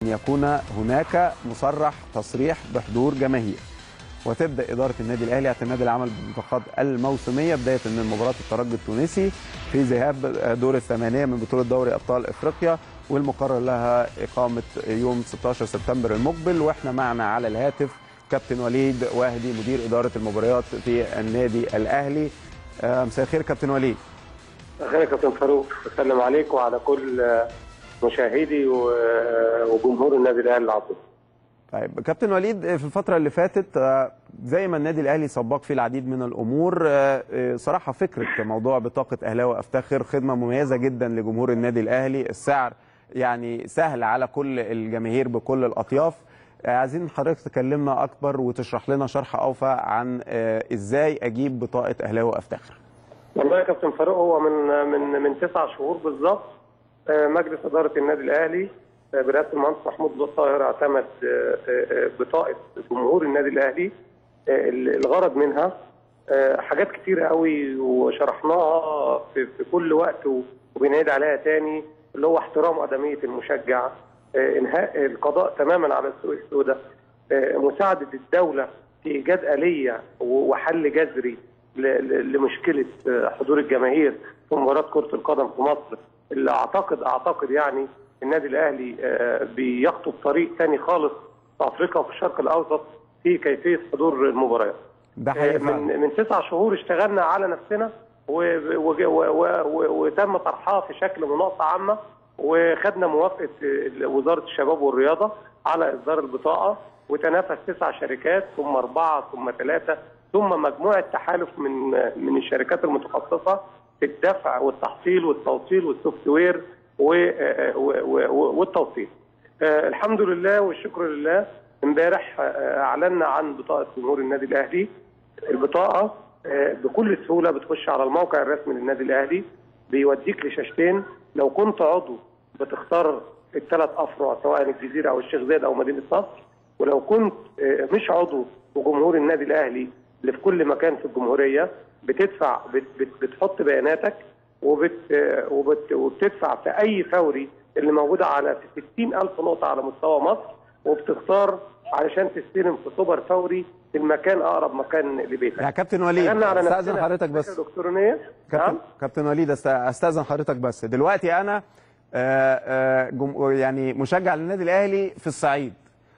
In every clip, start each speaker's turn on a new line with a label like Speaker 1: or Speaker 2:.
Speaker 1: أن يكون هناك مصرح تصريح بحضور جماهير وتبدا اداره النادي الاهلي اعتماد العمل بالبطاقات الموسميه بدايه من مباراه الترجي التونسي في ذهاب دور الثمانيه من بطوله دوري ابطال افريقيا والمقرر لها اقامه يوم 16 سبتمبر المقبل واحنا معنا على الهاتف كابتن وليد واهدي مدير اداره المباريات في النادي الاهلي آه، مساء الخير كابتن وليد
Speaker 2: خير يا كابتن فاروق بسلم عليك وعلى كل مشاهدي و- وجمهور النادي الاهلي العظيم
Speaker 1: طيب كابتن وليد في الفترة اللي فاتت آه، زي ما النادي الأهلي سبق فيه العديد من الأمور آه، آه، صراحة فكرة موضوع بطاقة أهلاوي أفتخر خدمة مميزة جدا لجمهور النادي الأهلي السعر يعني سهل على كل الجماهير بكل الأطياف آه، عايزين حضرتك تكلمنا أكبر وتشرح لنا شرح أوفى عن آه، إزاي أجيب بطاقة أهلاوي أفتخر
Speaker 2: والله يا كابتن فاروق هو من من من تسع شهور بالظبط آه، مجلس اداره النادي الاهلي آه، برئاسه المهندس محمود الطاهر اعتمد آه، آه، بطاقه جمهور النادي الاهلي آه، الغرض منها آه، حاجات كتيرة قوي وشرحناها في, في كل وقت و- وبنعيد عليها تاني اللي هو احترام أدمية المشجع آه، إنهاء القضاء تماما على السوق السوداء آه، مساعدة الدولة في إيجاد آلية و- وحل جذري ل- ل- لمشكلة آه، حضور الجماهير في مباراة كرة القدم في مصر اللي أعتقد أعتقد يعني النادي الأهلي آه، بيخطو طريق تاني خالص في أفريقيا وفي الشرق الأوسط في كيفية حضور المباريات.
Speaker 1: ده حقيقي فعلا.
Speaker 2: من من تسع شهور اشتغلنا على نفسنا و- و- و- و- و- وتم طرحها في شكل مناقصه عامه وخدنا موافقه وزاره الشباب والرياضه على اصدار البطاقه وتنافس تسع شركات ثم اربعه ثم ثلاثه ثم مجموعه تحالف من من الشركات المتخصصه في الدفع والتحصيل والتوصيل والسوفت وير و- و- و- والتوصيل. آه، الحمد لله والشكر لله امبارح آه، اعلنا عن بطاقه جمهور النادي الاهلي البطاقه آه، بكل سهوله بتخش على الموقع الرسمي للنادي الاهلي بيوديك لشاشتين لو كنت عضو بتختار الثلاث افرع سواء الجزيره او الشيخ زايد او مدينه نصر ولو كنت آه، مش عضو وجمهور النادي الاهلي اللي في كل مكان في الجمهوريه بتدفع بت بت بتحط بياناتك وبت آه، وبت وبتدفع في اي فوري اللي موجوده على في 60000 نقطه على مستوى مصر وبتختار علشان تستلم في سوبر فوري في المكان اقرب مكان لبيتك.
Speaker 1: يا كابتن وليد
Speaker 2: اشتغلنا على
Speaker 1: استاذن
Speaker 2: نفسنا
Speaker 1: حضرتك
Speaker 2: في
Speaker 1: بس
Speaker 2: الفكرة الالكترونيه
Speaker 1: كابتن
Speaker 2: نعم
Speaker 1: كابتن وليد أست- استاذن حضرتك بس دلوقتي انا آه، آه، جم... يعني مشجع للنادي الاهلي في الصعيد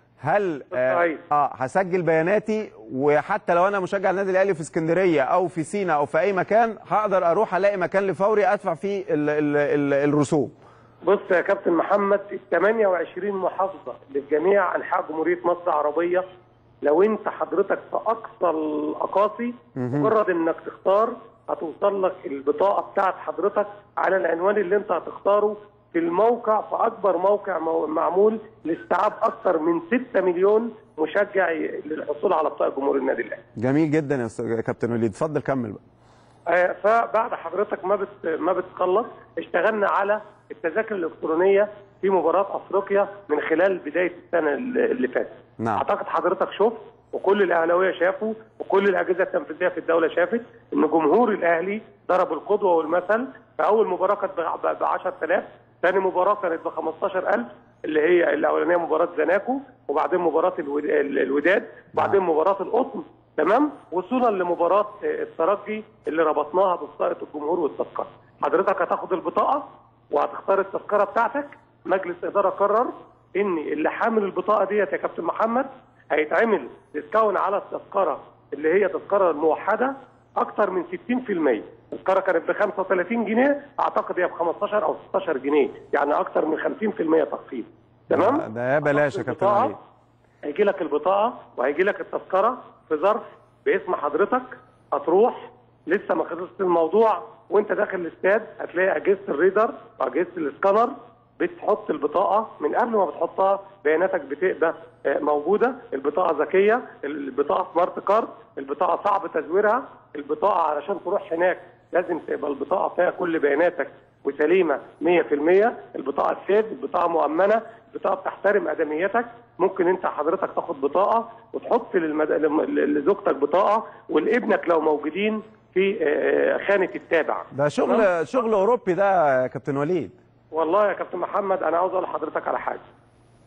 Speaker 1: هل آه,
Speaker 2: الصعيد.
Speaker 1: اه هسجل بياناتي وحتى لو انا مشجع للنادي الاهلي في اسكندريه او في سينا او في اي مكان هقدر اروح الاقي مكان لفوري ادفع فيه ال... ال... ال... الرسوم
Speaker 2: بص يا كابتن محمد ال 28 محافظه اللي في جميع انحاء جمهوريه مصر العربيه لو انت حضرتك في اقصى الاقاصي مجرد انك تختار هتوصل لك البطاقه بتاعت حضرتك على العنوان اللي انت هتختاره في الموقع في اكبر موقع مو- معمول لاستيعاب اكثر من 6 مليون مشجع ي- للحصول على بطاقه جمهور النادي الاهلي.
Speaker 1: جميل جدا يا أستاذ- يا كابتن وليد اتفضل كمل بقى
Speaker 2: آه، فبعد حضرتك ما بت ما بتخلص اشتغلنا على التذاكر الالكترونيه في مباراه افريقيا من خلال بدايه السنه اللي اللي فاتت.
Speaker 1: نعم.
Speaker 2: اعتقد حضرتك شفت وكل الاهلاويه شافوا وكل الاجهزه التنفيذيه في الدوله شافت ان جمهور الاهلي ضرب القدوه والمثل فاول مباراه كانت ب 10000 ثاني مباراه كانت ب 15000 اللي هي الاولانيه مباراه زناكو وبعدين مباراه الود- الوداد وبعدين مباراه القطن تمام وصولا لمباراه آه، الترجي اللي ربطناها ببطاقه الجمهور والتذكره حضرتك هتاخد البطاقه وهتختار التذكره بتاعتك مجلس اداره قرر ان اللي حامل البطاقه ديت يا كابتن محمد هيتعمل ديسكاون على التذكره اللي هي تذكره موحده اكتر من 60% التذكره كانت ب 35 جنيه اعتقد هي ب 15 او 16 جنيه يعني اكتر من 50% تخفيض تمام
Speaker 1: ده يا بلاش يا كابتن
Speaker 2: البطاقة
Speaker 1: وليد
Speaker 2: هيجي لك البطاقه وهيجي لك التذكره في ظرف باسم حضرتك هتروح لسه ما خلصت الموضوع وانت داخل الاستاد هتلاقي اجهزه الريدر واجهزه الاسكانر بتحط البطاقه من قبل ما بتحطها بياناتك بتبقى آه، موجوده البطاقه ذكيه البطاقه سمارت كارد البطاقه صعب تزويرها البطاقه علشان تروح هناك لازم تبقى البطاقه فيها كل بياناتك وسليمه 100% البطاقه سيف البطاقه مؤمنه البطاقه بتحترم ادميتك ممكن انت حضرتك تاخد بطاقه وتحط للمد... لم- لزوجتك بطاقه ولابنك لو موجودين في آه، خانه التابع
Speaker 1: ده شغل شغل اوروبي ده يا كابتن وليد
Speaker 2: والله يا كابتن محمد انا عاوز اقول لحضرتك على حاجه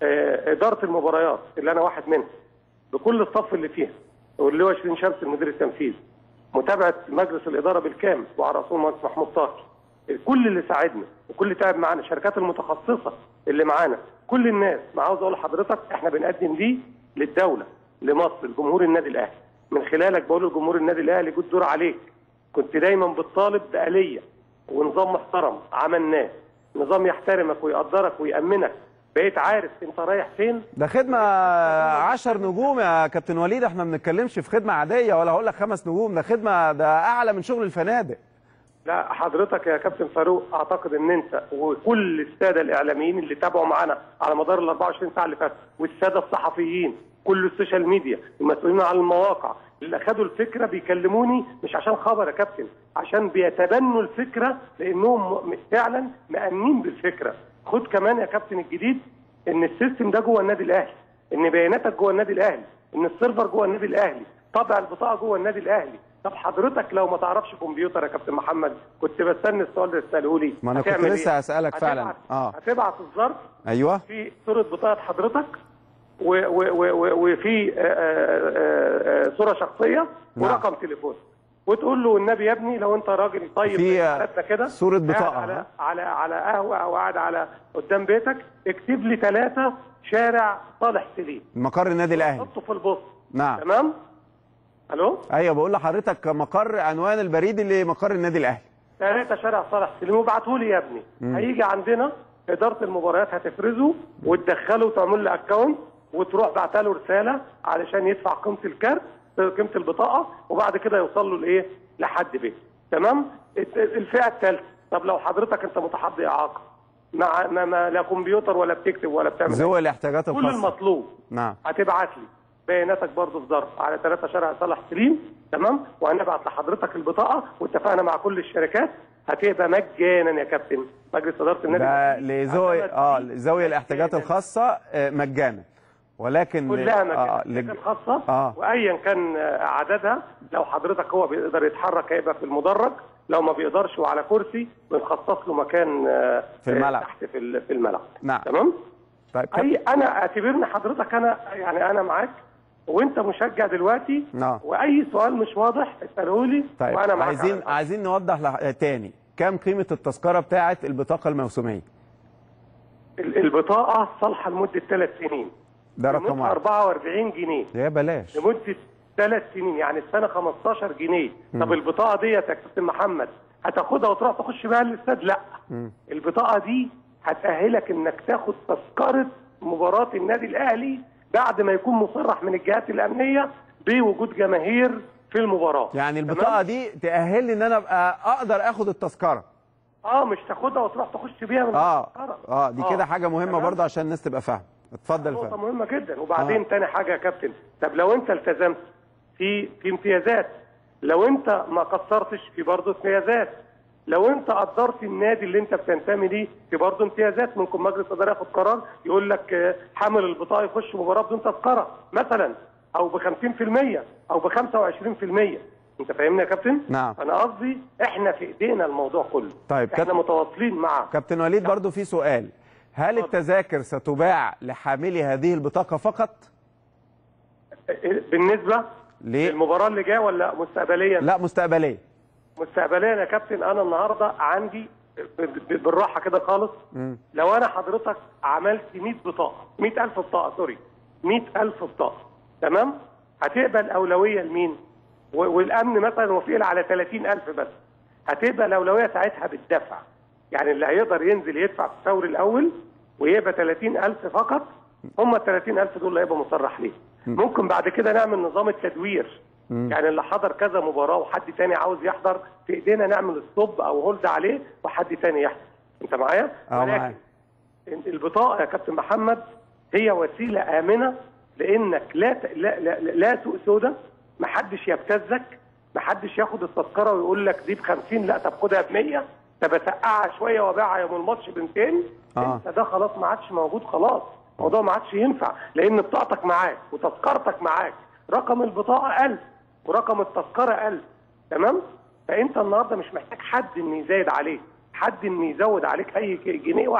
Speaker 2: آه، اداره المباريات اللي انا واحد منها بكل الصف اللي فيها واللي هو شيرين شمس المدير التنفيذي متابعه مجلس الاداره بالكامل وعلى راسهم المهندس محمود طاهر كل اللي ساعدنا وكل اللي تعب معانا الشركات المتخصصه اللي معانا كل الناس ما عاوز اقول لحضرتك احنا بنقدم دي للدوله لمصر لجمهور النادي الاهلي من خلالك بقول لجمهور النادي الاهلي جود دور عليك كنت دايما بتطالب بآلية ونظام محترم عملناه نظام يحترمك ويقدرك ويأمنك بقيت عارف انت رايح فين
Speaker 1: ده خدمه 10 نجوم يا كابتن وليد احنا ما بنتكلمش في خدمه عاديه ولا هقول لك خمس نجوم ده خدمه ده اعلى من شغل الفنادق
Speaker 2: لا حضرتك يا كابتن فاروق اعتقد ان انت وكل الساده الاعلاميين اللي تابعوا معانا على مدار ال 24 ساعه اللي فاتوا والساده الصحفيين كل السوشيال ميديا المسؤولين على المواقع اللي اخذوا الفكره بيكلموني مش عشان خبر يا كابتن عشان بيتبنوا الفكره لانهم م- فعلا مأمنين بالفكره خد كمان يا كابتن الجديد ان السيستم ده جوه النادي الاهلي ان بياناتك جوه النادي الاهلي ان السيرفر جوه النادي الاهلي طبع البطاقه جوه النادي الاهلي طب حضرتك لو ما تعرفش كمبيوتر يا كابتن محمد كنت بستني السؤال ده تساله لي
Speaker 1: ما أنا كنت
Speaker 2: هتعمل
Speaker 1: لسه
Speaker 2: إيه؟
Speaker 1: هسألك فعلا.
Speaker 2: هتبعت
Speaker 1: آه.
Speaker 2: هتبعت الظرف
Speaker 1: ايوه
Speaker 2: في صوره بطاقه حضرتك و- و- و- و- وفي آه، آه، آه، صوره شخصيه
Speaker 1: نعم.
Speaker 2: ورقم تليفون وتقول له والنبي يا ابني لو انت راجل طيب
Speaker 1: في
Speaker 2: زي حالتنا كده
Speaker 1: صورة
Speaker 2: قاعد
Speaker 1: بطاقة،
Speaker 2: على
Speaker 1: ها؟
Speaker 2: على على قهوه او قاعد على قدام بيتك اكتب لي ثلاثه شارع صالح سليم
Speaker 1: مقر النادي الاهلي
Speaker 2: حطه في البوست
Speaker 1: نعم
Speaker 2: تمام الو
Speaker 1: ايوه بقول لحضرتك مقر عنوان البريد اللي مقر النادي الاهلي
Speaker 2: ثلاثة شارع صالح سليم وابعته لي يا ابني هيجي عندنا إدارة المباريات هتفرزه وتدخله وتعمل له اكونت وتروح بعتها له رسالة علشان يدفع قيمة الكارت قيمة البطاقة وبعد كده يوصل له لإيه؟ لحد بيته تمام؟ الت- الفئة الثالثة طب لو حضرتك أنت متحضي إعاقة مع ما, ما لا كمبيوتر ولا بتكتب ولا بتعمل
Speaker 1: ذوي الاحتياجات
Speaker 2: كل
Speaker 1: الخاصه
Speaker 2: المطلوب
Speaker 1: نعم
Speaker 2: هتبعت لي بياناتك برضه في ظرف على 3 شارع صالح سليم تمام وهنبعت لحضرتك البطاقه واتفقنا مع كل الشركات هتبقى مجانا يا كابتن مجلس اداره النادي
Speaker 1: ده
Speaker 2: الأهلي
Speaker 1: لذوي
Speaker 2: اعتمد
Speaker 1: اه
Speaker 2: فيه
Speaker 1: لذوي الاحتياجات
Speaker 2: مجاناً.
Speaker 1: الخاصه آه، مجانا ولكن
Speaker 2: كلها مجانا
Speaker 1: آه
Speaker 2: الشركات
Speaker 1: لج...
Speaker 2: الخاصه
Speaker 1: آه.
Speaker 2: وايا كان آه، عددها لو حضرتك هو بيقدر يتحرك هيبقى في المدرج لو ما بيقدرش وعلى كرسي بنخصص له مكان آه،
Speaker 1: في الملعب.
Speaker 2: آه، تحت في ال- في الملعب
Speaker 1: نعم.
Speaker 2: تمام
Speaker 1: طيب
Speaker 2: اي
Speaker 1: كابتن
Speaker 2: انا اعتبرني حضرتك انا يعني انا معاك وانت مشجع دلوقتي
Speaker 1: نعم.
Speaker 2: واي سؤال مش واضح اساله لي
Speaker 1: طيب
Speaker 2: وانا معاك
Speaker 1: عايزين
Speaker 2: على الأمر.
Speaker 1: عايزين نوضح لح... تاني كم قيمه التذكره بتاعه البطاقه الموسميه
Speaker 2: ال- البطاقه صالحه لمده ثلاث سنين
Speaker 1: ده رقم
Speaker 2: قيمتها
Speaker 1: واحد
Speaker 2: 44 جنيه
Speaker 1: يا بلاش
Speaker 2: لمده ثلاث سنين يعني السنه 15 جنيه طب البطاقه ديت يا كابتن محمد هتاخدها وتروح تخش بيها الاستاد لا البطاقه دي هتاهلك انك تاخد تذكره مباراه النادي الاهلي بعد ما يكون مصرح من الجهات الامنيه بوجود جماهير في المباراه
Speaker 1: يعني
Speaker 2: تمام؟
Speaker 1: البطاقه دي تاهلني ان انا ابقى اقدر اخد التذكره
Speaker 2: اه مش تاخدها وتروح تخش بيها من
Speaker 1: اه
Speaker 2: التذكرة.
Speaker 1: اه دي كده حاجه مهمه
Speaker 2: تمام؟
Speaker 1: برضه عشان الناس تبقى فاهمه اتفضل
Speaker 2: نقطة
Speaker 1: فاهم
Speaker 2: مهمة جدا وبعدين
Speaker 1: آه.
Speaker 2: آه. تاني حاجة يا كابتن طب لو انت التزمت في في امتيازات لو انت ما قصرتش في برضه امتيازات لو انت قدرت النادي اللي انت بتنتمي ليه في برضه امتيازات ممكن مجلس اداره ياخد قرار يقول لك آه، حامل البطاقه يخش مباراه بدون تذكره مثلا او ب 50% او ب 25% انت فاهمني يا كابتن؟
Speaker 1: نعم.
Speaker 2: انا قصدي احنا في ايدينا الموضوع كله
Speaker 1: طيب،
Speaker 2: احنا
Speaker 1: كابتن-
Speaker 2: متواصلين مع
Speaker 1: كابتن وليد برضه في سؤال هل التذاكر ستباع لحاملي هذه البطاقه فقط
Speaker 2: بالنسبه
Speaker 1: ليه؟
Speaker 2: للمباراه اللي جايه ولا مستقبليا؟
Speaker 1: لا مستقبليه
Speaker 2: مستقبليا يا كابتن انا النهارده عندي ب- ب- بالراحه كده خالص لو انا حضرتك عملت 100 بطاقه 100000 بطاقه سوري 100000 بطاقه تمام هتقبل اولويه لمين و- والامن مثلا وفيل على 30000 بس هتبقى الاولويه ساعتها بالدفع يعني اللي هيقدر ينزل يدفع في الفور الاول ويبقى 30000 فقط هم ال 30000 دول اللي هيبقى مصرح ليه ممكن بعد كده نعمل نظام التدوير يعني اللي حضر كذا مباراه وحد تاني عاوز يحضر في ايدينا نعمل ستوب او هولد عليه وحد تاني يحضر انت معايا
Speaker 1: اه معاك
Speaker 2: البطاقه يا كابتن محمد هي وسيله امنه لانك لا ت- لا لا, لا سوق سودا محدش يبتزك محدش ياخد التذكره ويقول لك دي ب 50 لا طب خدها ب 100 طب اسقعها شويه وابيعها يوم الماتش ب 200
Speaker 1: آه.
Speaker 2: انت ده خلاص ما عادش موجود خلاص الموضوع ما عادش ينفع لان بطاقتك معاك وتذكرتك معاك رقم البطاقه 1000 ورقم التذكره 1000 تمام فانت النهارده مش محتاج حد ان يزايد عليك حد ان يزود عليك اي ك- جنيه واحد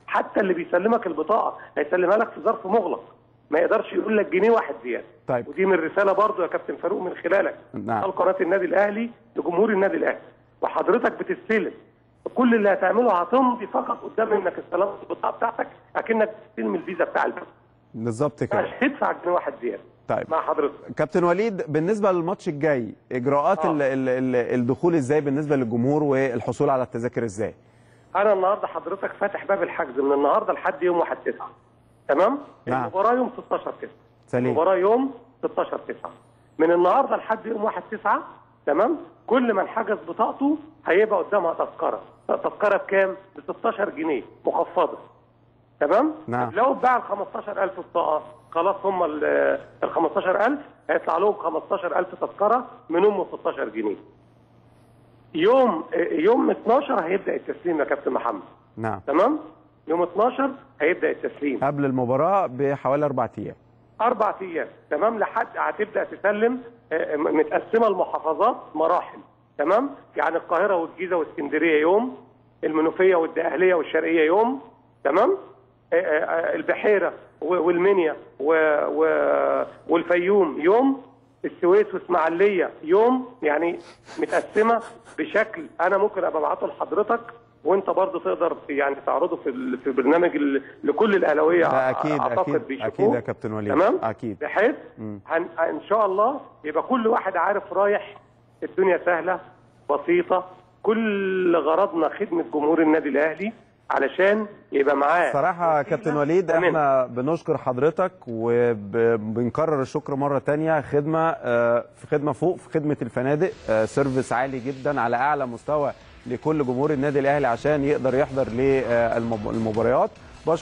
Speaker 2: حتى اللي بيسلمك البطاقه هيسلمها لك في ظرف مغلق ما يقدرش يقول لك جنيه واحد زياده
Speaker 1: طيب.
Speaker 2: ودي من رساله برضو يا كابتن فاروق من خلالك
Speaker 1: نعم.
Speaker 2: على قناه النادي الاهلي لجمهور النادي الاهلي وحضرتك بتستلم كل اللي هتعمله هتمضي فقط قدام انك استلمت البطاقه بتاعتك اكنك بتستلم الفيزا بتاع البنك
Speaker 1: بالظبط
Speaker 2: مش
Speaker 1: كده
Speaker 2: هتدفع جنيه واحد زياده
Speaker 1: طيب
Speaker 2: مع حضرتك
Speaker 1: كابتن وليد بالنسبه للماتش الجاي اجراءات
Speaker 2: آه.
Speaker 1: ال ال ال الدخول ازاي بالنسبه للجمهور والحصول على التذاكر ازاي
Speaker 2: انا النهارده حضرتك فاتح باب الحجز من النهارده لحد يوم 1 9 تمام
Speaker 1: نعم.
Speaker 2: المباراه يوم 16 9
Speaker 1: سليم.
Speaker 2: المباراه يوم 16 9 من النهارده لحد يوم 1 9 تمام كل من حجز بطاقته هيبقى قدامها تذكره تذكره بكام ب 16 جنيه مخفضه تمام
Speaker 1: نعم.
Speaker 2: لو اتباع ال 15000 بطاقه خلاص هم ال ال 15000 هيطلع لهم 15000 تذكره منهم 16 جنيه يوم يوم 12 هيبدا التسليم يا كابتن محمد
Speaker 1: نعم
Speaker 2: تمام يوم 12 هيبدا التسليم
Speaker 1: قبل المباراه بحوالي اربع ايام
Speaker 2: اربع ايام تمام لحد هتبدا تسلم آه، متقسمه المحافظات مراحل تمام يعني القاهره والجيزه واسكندريه يوم المنوفيه والدقهليه والشرقيه يوم تمام آه، آه، البحيره و- والمنيا و- و- والفيوم يوم السويس واسماعيليه يوم يعني متقسمه بشكل انا ممكن ابقى ابعته لحضرتك وانت برضه تقدر يعني تعرضه في ال- في برنامج ال- لكل الاهلاويه
Speaker 1: ده اكيد
Speaker 2: اعتقد
Speaker 1: اكيد
Speaker 2: بيشوفوه.
Speaker 1: اكيد يا كابتن وليد
Speaker 2: تمام
Speaker 1: اكيد
Speaker 2: بحيث هن... ان شاء الله يبقى كل واحد عارف رايح الدنيا سهله بسيطه كل غرضنا خدمه جمهور النادي الاهلي علشان يبقى معاه
Speaker 1: صراحة كابتن وليد
Speaker 2: تمام.
Speaker 1: احنا بنشكر حضرتك وبنكرر الشكر مرة تانية خدمة آه، في خدمة فوق في خدمة الفنادق آه، سيرفيس عالي جدا على أعلى مستوى لكل جمهور النادي الأهلي عشان يقدر يحضر للمباريات